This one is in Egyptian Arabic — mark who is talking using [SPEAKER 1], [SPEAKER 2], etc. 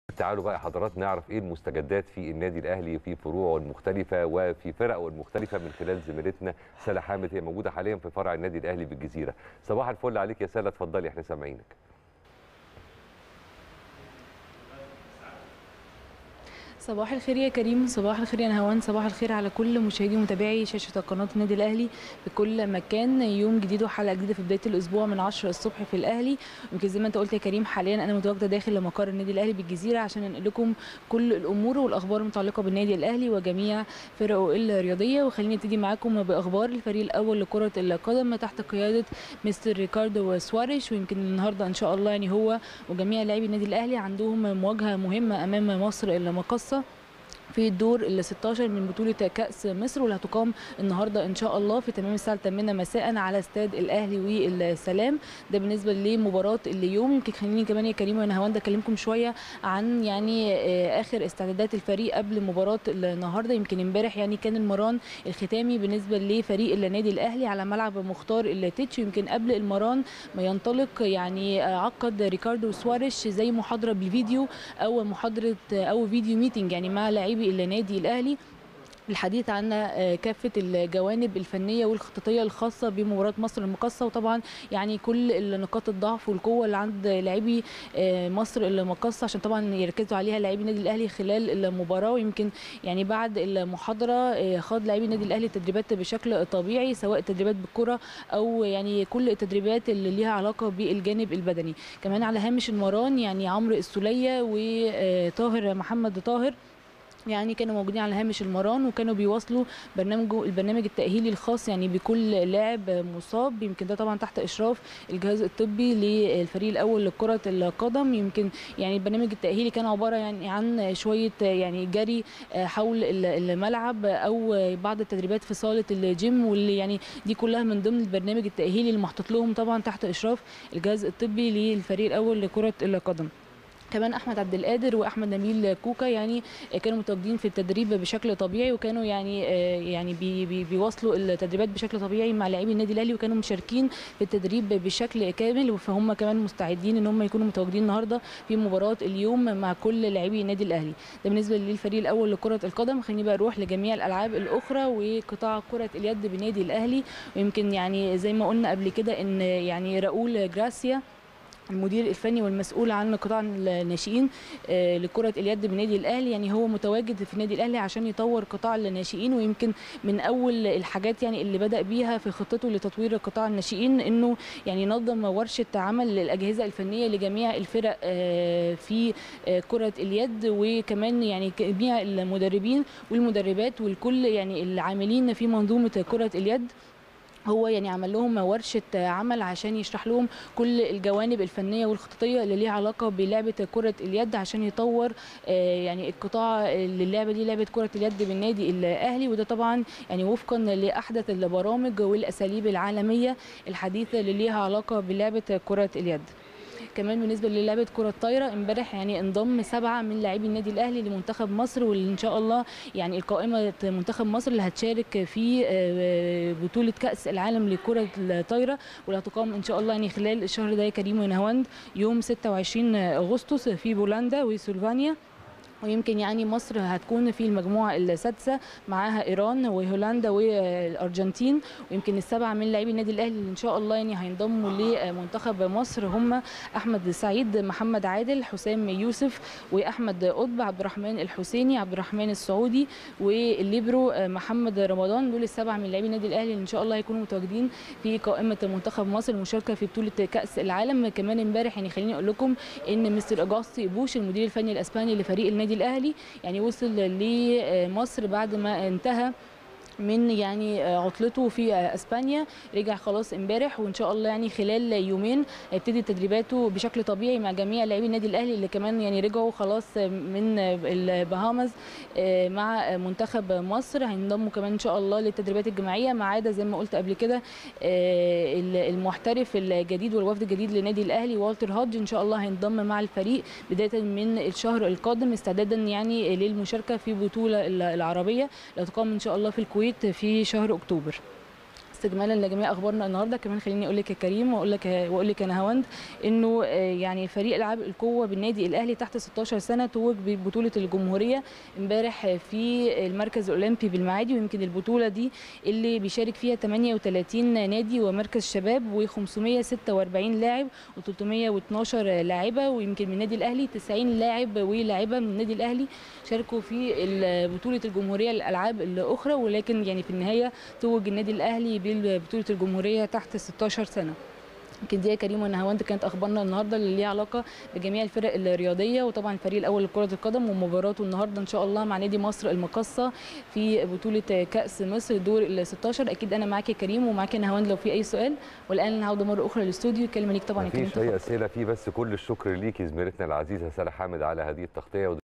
[SPEAKER 1] تعالوا بقى حضرات نعرف ايه المستجدات في النادي الاهلي في فروعه المختلفه وفي فرقه المختلفه من خلال زميلتنا سلا حامد هي موجوده حاليا في فرع النادي الاهلي بالجزيره صباح الفل عليك يا سلا اتفضلي احنا سامعينك
[SPEAKER 2] صباح الخير يا كريم صباح الخير يا نهوان صباح الخير على كل مشاهدي ومتابعي شاشه قناه النادي الاهلي في كل مكان يوم جديد وحلقه جديده في بدايه الاسبوع من 10 الصبح في الاهلي يمكن زي ما انت قلت يا كريم حاليا انا متواجده داخل مقر النادي الاهلي بالجزيره عشان انقل لكم كل الامور والاخبار المتعلقه بالنادي الاهلي وجميع فرقه الرياضيه وخليني ابتدي معاكم باخبار الفريق الاول لكره القدم تحت قياده مستر ريكاردو سواريش ويمكن النهارده ان شاء الله يعني هو وجميع لاعبي النادي الاهلي عندهم مواجهه مهمه امام مصر المقصه في الدور ال 16 من بطوله كاس مصر واللي هتقام النهارده ان شاء الله في تمام الساعه 8 مساء على استاد الاهلي والسلام ده بالنسبه لمباراه اليوم يمكن خليني كمان يا كريم وانا هوند اكلمكم شويه عن يعني اخر استعدادات الفريق قبل مباراه النهارده يمكن امبارح يعني كان المران الختامي بالنسبه لفريق النادي الاهلي على ملعب مختار التتش يمكن قبل المران ما ينطلق يعني عقد ريكاردو سواريش زي محاضره بالفيديو او محاضره او فيديو ميتنج يعني مع لاعبي النادي الاهلي الحديث عن كافه الجوانب الفنيه والخططيه الخاصه بمباراه مصر المقاصه وطبعا يعني كل نقاط الضعف والقوه اللي عند لاعبي مصر المقاصه عشان طبعا يركزوا عليها لاعبي النادي الاهلي خلال المباراه ويمكن يعني بعد المحاضره خاض لاعبي النادي الاهلي التدريبات بشكل طبيعي سواء تدريبات بالكره او يعني كل التدريبات اللي ليها علاقه بالجانب البدني كمان على هامش المران يعني عمرو السوليه وطاهر محمد طاهر يعني كانوا موجودين على هامش المران وكانوا بيواصلوا برنامجه البرنامج التاهيلي الخاص يعني بكل لاعب مصاب يمكن ده طبعا تحت اشراف الجهاز الطبي للفريق الاول لكره القدم يمكن يعني البرنامج التاهيلي كان عباره يعني عن شويه يعني جري حول الملعب او بعض التدريبات في صاله الجيم واللي يعني دي كلها من ضمن البرنامج التاهيلي اللي محطوط لهم طبعا تحت اشراف الجهاز الطبي للفريق الاول لكره القدم كمان احمد عبد القادر واحمد نبيل كوكا يعني كانوا متواجدين في التدريب بشكل طبيعي وكانوا يعني يعني بي بي بيواصلوا التدريبات بشكل طبيعي مع لاعبي النادي الاهلي وكانوا مشاركين في التدريب بشكل كامل فهم كمان مستعدين ان هم يكونوا متواجدين النهارده في مباراه اليوم مع كل لاعبي النادي الاهلي ده بالنسبه للفريق الاول لكره القدم خليني بقى اروح لجميع الالعاب الاخرى وقطاع كره اليد بالنادي الاهلي ويمكن يعني زي ما قلنا قبل كده ان يعني راؤول جراسيا المدير الفني والمسؤول عن قطاع الناشئين لكره اليد بالنادي الاهلي يعني هو متواجد في النادي الاهلي عشان يطور قطاع الناشئين ويمكن من اول الحاجات يعني اللي بدا بيها في خطته لتطوير قطاع الناشئين انه يعني نظم ورشه عمل للاجهزه الفنيه لجميع الفرق في كره اليد وكمان يعني جميع المدربين والمدربات والكل يعني العاملين في منظومه كره اليد هو يعني عمل لهم ورشه عمل عشان يشرح لهم كل الجوانب الفنيه والخططيه اللي ليها علاقه بلعبه كره اليد عشان يطور يعني القطاع اللعبه دي لعبه كره اليد بالنادي الاهلي وده طبعا يعني وفقا لاحدث البرامج والاساليب العالميه الحديثه اللي ليها علاقه بلعبه كره اليد كمان بالنسبه للعبه كره الطايره امبارح يعني انضم سبعه من لاعبي النادي الاهلي لمنتخب مصر واللي ان شاء الله يعني القائمه منتخب مصر اللي هتشارك في بطوله كاس العالم لكره الطايره واللي هتقام ان شاء الله يعني خلال الشهر ده يا كريم ونهاوند يوم 26 اغسطس في بولندا وسلوفانيا ويمكن يعني مصر هتكون في المجموعه السادسه معاها ايران وهولندا والارجنتين ويمكن السبعه من لاعبي النادي الاهلي اللي ان شاء الله يعني هينضموا لمنتخب مصر هم احمد سعيد محمد عادل حسام يوسف واحمد قطب عبد الرحمن الحسيني عبد الرحمن السعودي والليبرو محمد رمضان دول السبعه من لاعبي النادي الاهلي اللي ان شاء الله هيكونوا متواجدين في قائمه منتخب مصر المشاركه في بطوله كاس العالم كمان امبارح يعني خليني اقول لكم ان مستر اجاستي بوش المدير الفني الاسباني لفريق النادي النادي الاهلي يعني وصل لمصر بعد ما انتهى من يعني عطلته في اسبانيا رجع خلاص امبارح وان شاء الله يعني خلال يومين هيبتدي تدريباته بشكل طبيعي مع جميع لاعبي النادي الاهلي اللي كمان يعني رجعوا خلاص من البهامز مع منتخب مصر هينضموا كمان ان شاء الله للتدريبات الجماعيه ما عدا زي ما قلت قبل كده المحترف الجديد والوفد الجديد للنادي الاهلي والتر هادج ان شاء الله هينضم مع الفريق بدايه من الشهر القادم استعدادا يعني للمشاركه في بطوله العربيه اللي هتقام ان شاء الله في الكويت في شهر اكتوبر استكمالا لجميع اخبارنا النهارده كمان خليني اقول لك يا كريم واقول لك واقول لك يا نهاوند انه آه، يعني فريق العاب القوه بالنادي الاهلي تحت 16 سنه توج ببطوله الجمهوريه امبارح في المركز الاولمبي بالمعادي ويمكن البطوله دي اللي بيشارك فيها 38 نادي ومركز شباب و546 لاعب و312 لاعبه ويمكن من النادي الاهلي 90 لاعب ولاعبه من النادي الاهلي شاركوا في ال- بطوله الجمهوريه للالعاب الاخرى ولكن يعني في النهايه توج النادي الاهلي ببطوله الجمهوريه تحت 16 سنه يمكن دي يا كريم ونهاوند كانت اخبارنا النهارده اللي ليها علاقه بجميع الفرق الرياضيه وطبعا الفريق الاول لكره القدم ومباراته النهارده ان شاء الله مع نادي مصر المقصه في بطوله كاس مصر دور ال 16 اكيد انا معاك يا كريم ومعاك يا نهاوند لو في اي سؤال والان نعود مره اخرى للاستوديو كلمه ليك طبعا يا كريم
[SPEAKER 1] مفيش اي
[SPEAKER 2] تفضل.
[SPEAKER 1] اسئله فيه بس كل الشكر ليكي زميلتنا العزيزه ساره حامد على هذه التغطيه